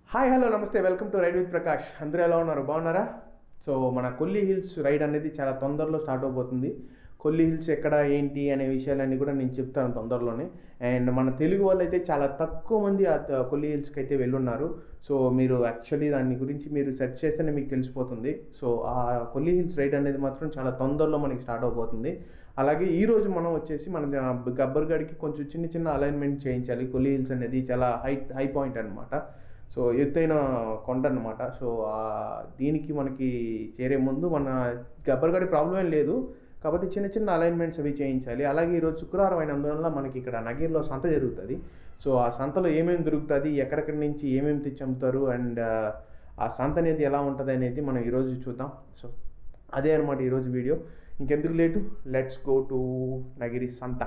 Hi hello నమస్తే welcome to ride with Prakash అందరూ ఎలా ఉన్నారు బాగున్నారా సో మన కొల్లి హిల్స్ రైడ్ అనేది చాలా తొందరలో స్టార్ట్ అవబోతుంది కొల్లి హిల్స్ ఎక్కడ ఏంటి అనే విషయాలన్నీ కూడా నేను చెప్తాను తొందరలోనే అండ్ మన తెలుగు వాళ్ళు అయితే చాలా తక్కువ మంది ఆ త- కొల్లి హిల్స్కి అయితే వెళ్ళున్నారు సో మీరు యాక్చువల్లీ దాని గురించి మీరు సెర్చ్ చేస్తేనే మీకు తెలిసిపోతుంది సో ఆ కొల్లి హిల్స్ రైడ్ అనేది మాత్రం చాలా తొందరలో మనకి స్టార్ట్ అవబోతుంది అలాగే ఈ రోజు మనం వచ్చేసి మన గబ్బర్ గడికి కొంచెం చిన్న చిన్న అలైన్మెంట్ చేయించాలి కొల్లి హిల్స్ అనేది చాలా హై హై పాయింట్ అనమాట సో ఎత్తైన కొండ అనమాట సో ఆ దీనికి మనకి చేరే ముందు మన గబ్బర్గడి ప్రాబ్లం ఏం లేదు కాకపోతే చిన్న చిన్న అలైన్మెంట్స్ అవి చేయించాలి అలాగే ఈరోజు శుక్రవారం అయినందువల్ల మనకి ఇక్కడ నగీర్లో సంత జరుగుతుంది సో ఆ సంతలో ఏమేమి దొరుకుతుంది ఎక్కడెక్కడి నుంచి ఏమేమి తెచ్చి అమ్ముతారు అండ్ ఆ సంత అనేది ఎలా ఉంటుంది అనేది మనం ఈరోజు చూద్దాం సో అదే అనమాట ఈరోజు వీడియో ఇంకెందుకు late let's go to Nagari సంత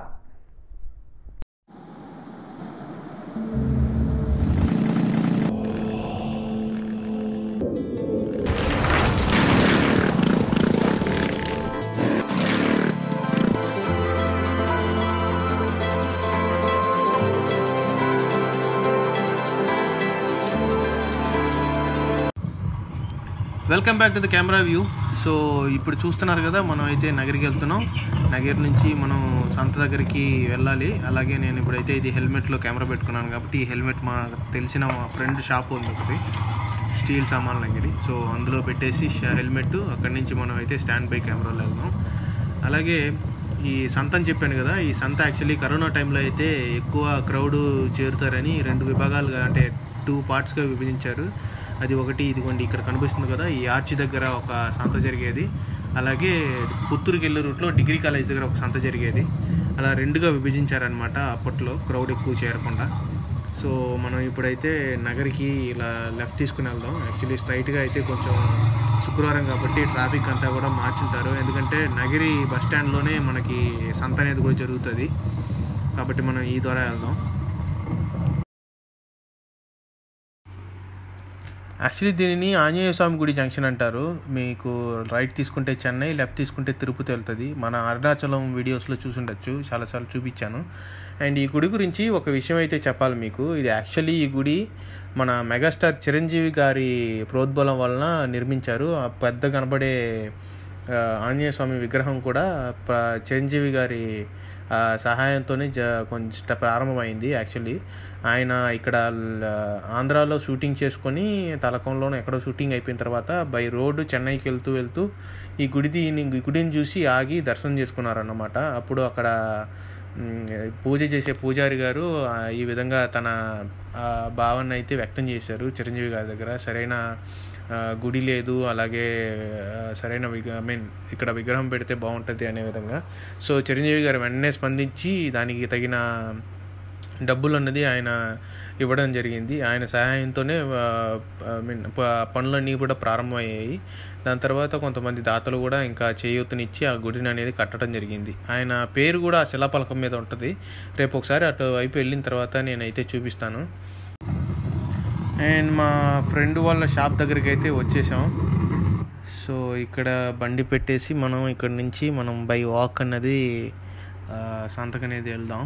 welcome back to the camera view so ఇప్పుడు చూస్తున్నారు కదా మనం అయితే నగరికి వెళ్తున్నాం నగర్ నుంచి మనం సంత దగ్గరికి వెళ్ళాలి అలాగే నేను ఇప్పుడైతే ఇది హెల్మెట్లో కెమెరా పెట్టుకున్నాను కాబట్టి ఈ హెల్మెట్ మా తెలిసిన మా ఫ్రెండ్ షాప్ ఉంది ఒకటి స్టీల్ సామాన్ల అంగడి సో అందులో పెట్టేసి ష- హెల్మెట్ అక్కడి నుంచి మనం అయితే స్టాండ్ బై కెమెరాలో వెళ్దాం అలాగే ఈ సంత అని చెప్పాను కదా ఈ సంత యాక్చువల్లీ కరోనా టైంలో అయితే ఎక్కువ క్రౌడ్ చేరుతారని రెండు విభాగాలుగా అంటే టూ పార్ట్స్గా విభజించారు అది ఒకటి ఇదిగోండి ఇక్కడ కనిపిస్తుంది కదా ఈ ఆర్చి దగ్గర ఒక సంత జరిగేది అలాగే పుత్తూరుకి వెళ్ళే రూట్లో డిగ్రీ కాలేజ్ దగ్గర ఒక సంత జరిగేది అలా రెండుగా విభజించారనమాట అప్పట్లో క్రౌడ్ ఎక్కువ చేరకుండా సో మనం ఇప్పుడైతే నగరికి ఇలా లెఫ్ట్ తీసుకుని వెళ్దాం యాక్చువల్లీ స్ట్రైట్గా అయితే కొంచెం శుక్రవారం కాబట్టి ట్రాఫిక్ అంతా కూడా మార్చుంటారు ఎందుకంటే నగిరి బస్ స్టాండ్లోనే మనకి సంత అనేది కూడా జరుగుతుంది కాబట్టి మనం ఈ ద్వారా వెళ్దాం యాక్చువల్లీ దీనిని ఆంజనేయ స్వామి గుడి జంక్షన్ అంటారు మీకు రైట్ తీసుకుంటే చెన్నై లెఫ్ట్ తీసుకుంటే తిరుపతి వెళ్తుంది మన అరుణాచలం వీడియోస్లో చూసుండొచ్చు చాలాసార్లు చూపించాను అండ్ ఈ గుడి గురించి ఒక విషయం అయితే చెప్పాలి మీకు ఇది యాక్చువల్లీ ఈ గుడి మన మెగాస్టార్ చిరంజీవి గారి ప్రోద్బలం వలన నిర్మించారు ఆ పెద్ద కనబడే ఆ, ఆంజనేయ స్వామి విగ్రహం కూడా ప్ర- చిరంజీవి గారి ఆ, సహాయంతోనే జ కొంచెం ప్రారంభమైంది యాక్చువల్లీ ఆయన ఇక్కడ ల- ఆంధ్రాలో షూటింగ్ చేసుకొని తలకంలోనే ఎక్కడో షూటింగ్ అయిపోయిన తర్వాత బై రోడ్డు చెన్నైకి వెళ్తూ వెళ్తూ ఈ గుడిది ఈ గుడిని చూసి ఆగి దర్శనం చేసుకున్నారన్నమాట అప్పుడు అక్కడ మ్, పూజ చేసే పూజారి గారు ఆ, ఈ విధంగా తన ఆ, భావన అయితే వ్యక్తం చేశారు చిరంజీవి గారి దగ్గర సరైన ఆ, గుడి లేదు అలాగే ఆ, సరైన విగ ఐ మీన్ ఇక్కడ విగ్రహం పెడితే బాగుంటుంది అనే విధంగా సో చిరంజీవి గారు వెంటనే స్పందించి దానికి తగిన డబ్బులు అన్నది ఆయన ఇవ్వడం జరిగింది ఆయన సహాయంతోనే ఐ మీన్ పనులన్నీ కూడా ప్రారంభమయ్యాయి దాని తర్వాత కొంతమంది దాతలు కూడా ఇంకా చేయూతనిచ్చి ఆ గుడిని అనేది కట్టడం జరిగింది ఆయన పేరు కూడా ఆ శిలాపలకం మీద ఉంటుంది రేపు ఒకసారి అటు వైపు వెళ్ళిన తర్వాత నేనైతే చూపిస్తాను అండ్ మా ఫ్రెండ్ వాళ్ళ షాప్ దగ్గరికి అయితే వచ్చేసాం సో ఇక్కడ బండి పెట్టేసి మనం ఇక్కడ నుంచి మనం బై వాక్ అన్నది ఆ, సంతకు అనేది వెళ్దాం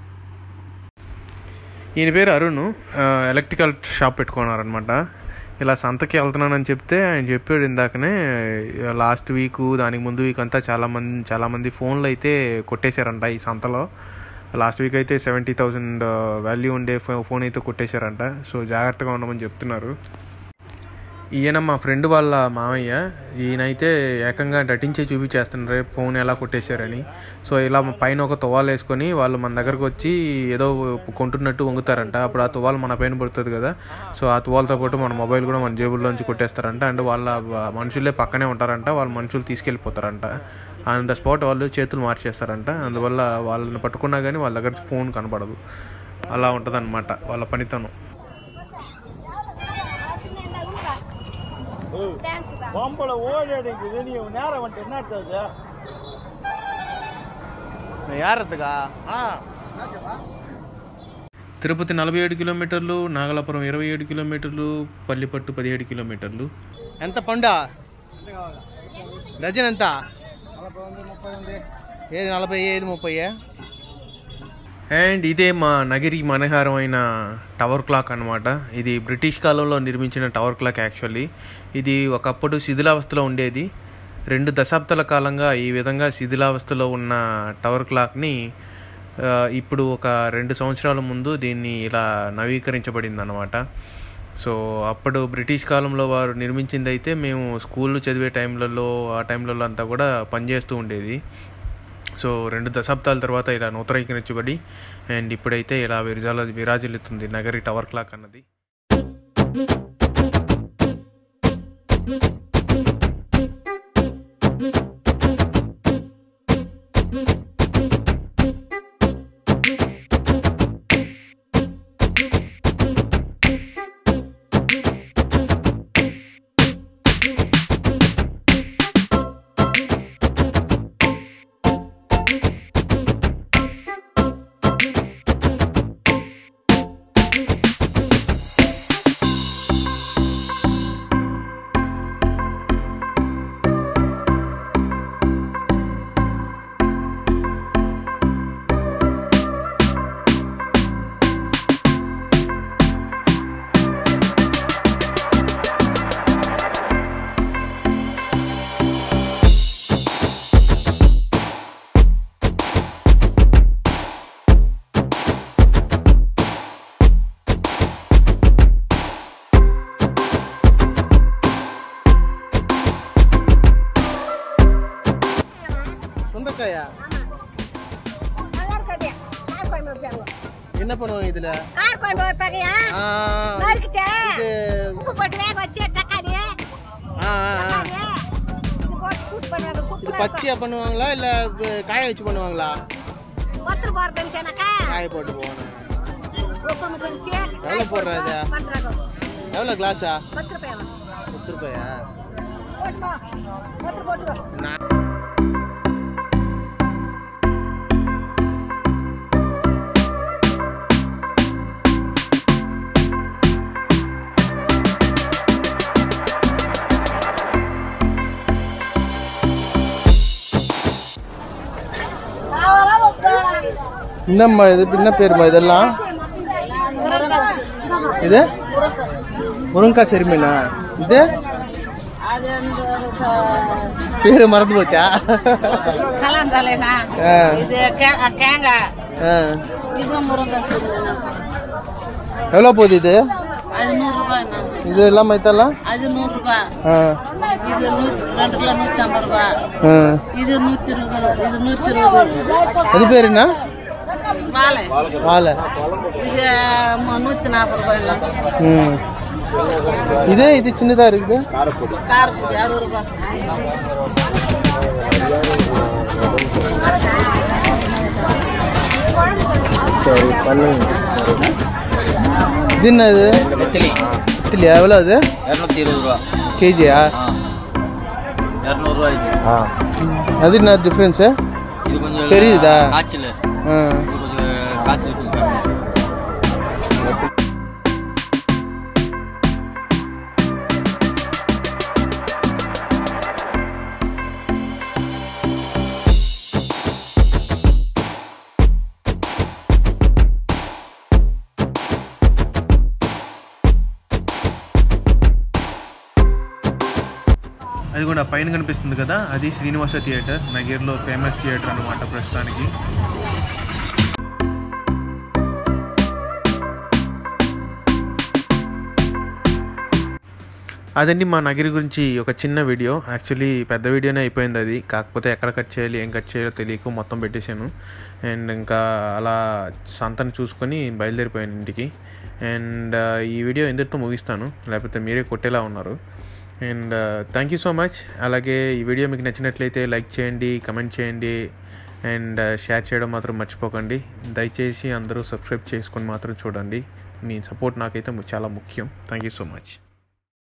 ఈయన పేరు అరుణ్ ఆ, ఎలక్ట్రికల్ షాప్ పెట్టుకున్నారనమాట ఇలా సంతకి వెళ్తున్నానని చెప్తే ఆయన చెప్పాడు ఇందాకనే లాస్ట్ వీక్ దానికి ముందు వీక్ అంతా చాలామంది చాలామంది ఫోన్లు అయితే కొట్టేశారంట ఈ సంతలో లాస్ట్ వీక్ అయితే సెవెంటీ థౌజండ్ వాల్యూ ఉండే ఫో- ఫోన్ అయితే కొట్టేశారంట సో జాగ్రత్తగా ఉండమని చెప్తున్నారు ఈయన మా ఫ్రెండ్ వాళ్ళ మామయ్య ఈయనైతే ఏకంగా నటించే చూపించేస్తున్నారు రేపు ఫోన్ ఎలా కొట్టేశారని సో ఇలా పైన ఒక తువాలు వేసుకొని వాళ్ళు మన దగ్గరకు వచ్చి ఏదో కొంటున్నట్టు వంగుతారంట అప్పుడు ఆ తువాలు మన పైన పడుతుంది కదా సో ఆ తువాలతో పాటు మన మొబైల్ కూడా మన జేబుల్లోంచి కొట్టేస్తారంట అండ్ వాళ్ళ మనుషులే పక్కనే ఉంటారంట వాళ్ళ మనుషులు తీసుకెళ్ళిపోతారంట ఆన్ ద స్పాట్ వాళ్ళు చేతులు మార్చేస్తారంట అందువల్ల వాళ్ళని పట్టుకున్నా కానీ వాళ్ళ దగ్గర ఫోన్ కనపడదు అలా ఉంటుందన్నమాట వాళ్ళ పనితనం பொம்பளை ஓடிடுக்குது நீ நேரம் வந்துட்டு என்ன எடுத்தது యారద్దుగా ஆ తిరుపతి నలభై ఏడు కిలోమీటర్లు నాగలాపురం ఇరవై ఏడు కిలోమీటర్లు పల్లిపట్టు పదిహేడు కిలోమీటర్లు ఎంత పండా డజన్ ఎంత నలభై ఉంది ముప్పై ఉంది ఏది నలభై ఏది ముప్పై అండ్ ఇదే మా నగిరి మనోహరమైన టవర్ క్లాక్ అన్నమాట ఇది బ్రిటిష్ కాలంలో నిర్మించిన టవర్ క్లాక్ యాక్చువల్లీ ఇది ఒకప్పుడు శిథిలావస్థలో ఉండేది రెండు దశాబ్దాల కాలంగా ఈ విధంగా శిథిలావస్థలో ఉన్న టవర్ క్లాక్ని ఆ, ఇప్పుడు ఒక రెండు సంవత్సరాల ముందు దీన్ని ఇలా నవీకరించబడింది అనమాట సో అప్పుడు బ్రిటిష్ కాలంలో వారు నిర్మించింది అయితే మేము స్కూల్ చదివే టైంలలో ఆ టైంలలో అంతా కూడా పనిచేస్తూ ఉండేది సో రెండు దశాబ్దాల తర్వాత ఇలా నూతనీకరించబడి అండ్ ఇప్పుడైతే ఇలా విరాజ విరాజిల్లుతుంది నగరి టవర్ క్లాక్ అన్నది சுண்டைக்காயா நல்லா இருக்காது கார் கொண்டு வைப்பாங்க என்ன பண்ணுவாங்க இதுல கார் கொண்டு வைப்பாங்கயா ஆ, நறுக்கிட்டு இது உப்பு போட்டு வேக வச்சு தக்காளி ஆ, ஆ, ஆ. தக்காளி இது போட்டு கூட்டு பண்ணுவாங்க இது சூப்பரா இருக்கும் பச்சையா பண்ணுவாங்களா இல்ல வ- காய வச்சு பண்ணுவாங்களா ஒருத்தர் போறதுன்னு சொன்னாக்கா காய போட்டு போகணும் உப்பு முடிச்சு எவ்வளவு போடுற இது? பண்றாங்க எவ்வளவு கிளாஸா பத்து ரூபாய் பத்து ரூபாயா போட்டுமா ஒருத்தர் போட்டுருவோம் நான் என்னம்மா இது என்ன பேருமா இதெல்லாம் இது முருங்கக்காய் செருமீனா இது பேரு மறந்து போச்சா கலாந்தாலேனா ஆ, இது கே- தேங்காய் ஆ. இது முருங்கை எவ்வளோ போகுது இது அது நூறு ரூபாய்ண்ணா இது இல்லாம இதெல்லாம் அது நூறு ரூபாய் ஆ, இது நூத்தி ரெண்டு கிலோ நூத்தி ஐம்பது ரூபாய் ஆ. இது நூத்தி இருபது இது நூத்தி இருபது அது பேர் என்ன வாழை வாழை இது மு- நூத்தி நாற்பது ரூபாய்ண்ணா ம் இது இது சின்னதா இருக்குது காரப்பொடி அறுபது ரூபாய் சரி பண்ணுங்க இது என்னது இட்லி எவ்வளோ அது இரநூத்தி இருபது ரூபா கேஜியா இரநூறுவாய்க்கு ஆ அது என்ன டிஃப்ரென்ஸு இது கொஞ்சம் தெரியுதா? காய்ச்சல் ஆ இது கொஞ்சம் காய்ச்சல் கொஞ்சம் கம்மி. అది కూడా పైన కనిపిస్తుంది కదా అది శ్రీనివాస థియేటర్ నగర్లో ఫేమస్ థియేటర్ అనమాట ప్రస్తుతానికి అదండి మా నగరి గురించి ఒక చిన్న వీడియో యాక్చువల్లీ పెద్ద వీడియోనే అయిపోయింది అది కాకపోతే ఎక్కడ కట్ చేయాలి ఏం కట్ చేయాలో తెలియక మొత్తం పెట్టేశాను అండ్ ఇంకా అలా సంతను చూసుకొని బయలుదేరిపోయాను ఇంటికి అండ్ ఈ వీడియో ఎందుతో ముగిస్తాను లేకపోతే మీరే కొట్టేలా ఉన్నారు and thank you so much అలాగే ఈ వీడియో మీకు నచ్చినట్లయితే లైక్ చేయండి కమెంట్ చేయండి అండ్ షేర్ చేయడం మాత్రం మర్చిపోకండి దయచేసి అందరూ సబ్స్క్రైబ్ చేసుకొని మాత్రం చూడండి మీ సపోర్ట్ నాకైతే ము- చాలా ముఖ్యం థ్యాంక్ యూ సో మచ్